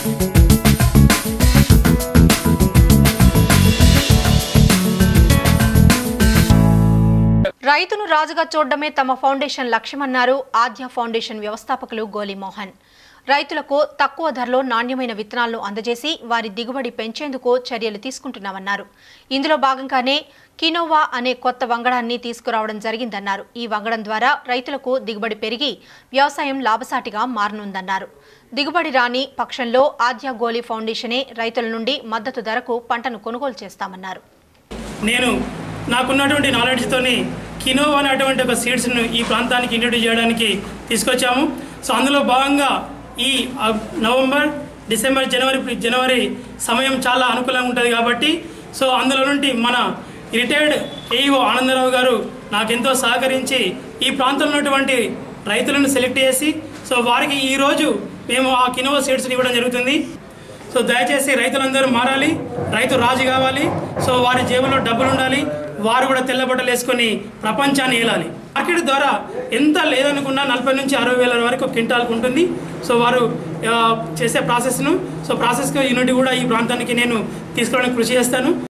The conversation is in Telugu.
రైతును రాజుగా చూడడమే తమ ఫౌండేషన్ లక్ష్యమన్నారు ఆద్య ఫౌండేషన్ వ్యవస్థాపకులు గోలిమోహన్ రైతులకు తక్కువ ధరలో నాణ్యమైన విత్తనాలను అందజేసి వారి దిగుబడి పెంచేందుకు చర్యలు తీసుకుంటున్నామన్నారు ఇందులో భాగంగానే కినోవా అనే కొత్త వంగడాన్ని తీసుకురావడం జరిగిందన్నారు ఈ వంగడం ద్వారా రైతులకు దిగుబడి పెరిగి వ్యవసాయం లాభసాటిగా మారనుందన్నారు దిగుబడి రాని పక్షంలో ఆద్య గోలీ ఫౌండేషనే రైతుల నుండి మద్దతు ధరకు పంటను కొనుగోలు చేస్తామన్నారు నేను నాకున్నటువంటి నాలెడ్జ్తోని కినోవా అనేటువంటి ఒక సీడ్స్ను ఈ ప్రాంతానికి ఇంట్రడ్యూస్ చేయడానికి తీసుకొచ్చాము సో అందులో భాగంగా ఈ ఆ, నవంబర్ డిసెంబర్ జనవరి జనవరి సమయం చాలా అనుకూలంగా ఉంటుంది కాబట్టి సో అందులో నుండి మన రిటైర్డ్ ఏఈఓ ఆనందరావు గారు నాకెంతో సహకరించి ఈ ప్రాంతంలో ఉన్నటువంటి రైతులను సెలెక్ట్ చేసి సో వారికి ఈరోజు మేము ఆ కినోవా సీడ్స్ని ఇవ్వడం జరుగుతుంది సో దయచేసి రైతులందరూ మారాలి రైతు రాజు కావాలి సో వారి జేబులో డబ్బులు ఉండాలి వారు కూడా తెల్ల బట్టలు వేసుకొని ప్రపంచాన్ని ఏలాలి మార్కెట్ ద్వారా ఎంత లేదనుకున్నా నలభై నుంచి అరవై వేల వరకు క్వింటాల్కి ఉంటుంది సో వారు ఆ, చేసే ప్రాసెస్ను సో ప్రాసెస్కి యూనిట్ కూడా ఈ ప్రాంతానికి నేను తీసుకోవడానికి కృషి చేస్తాను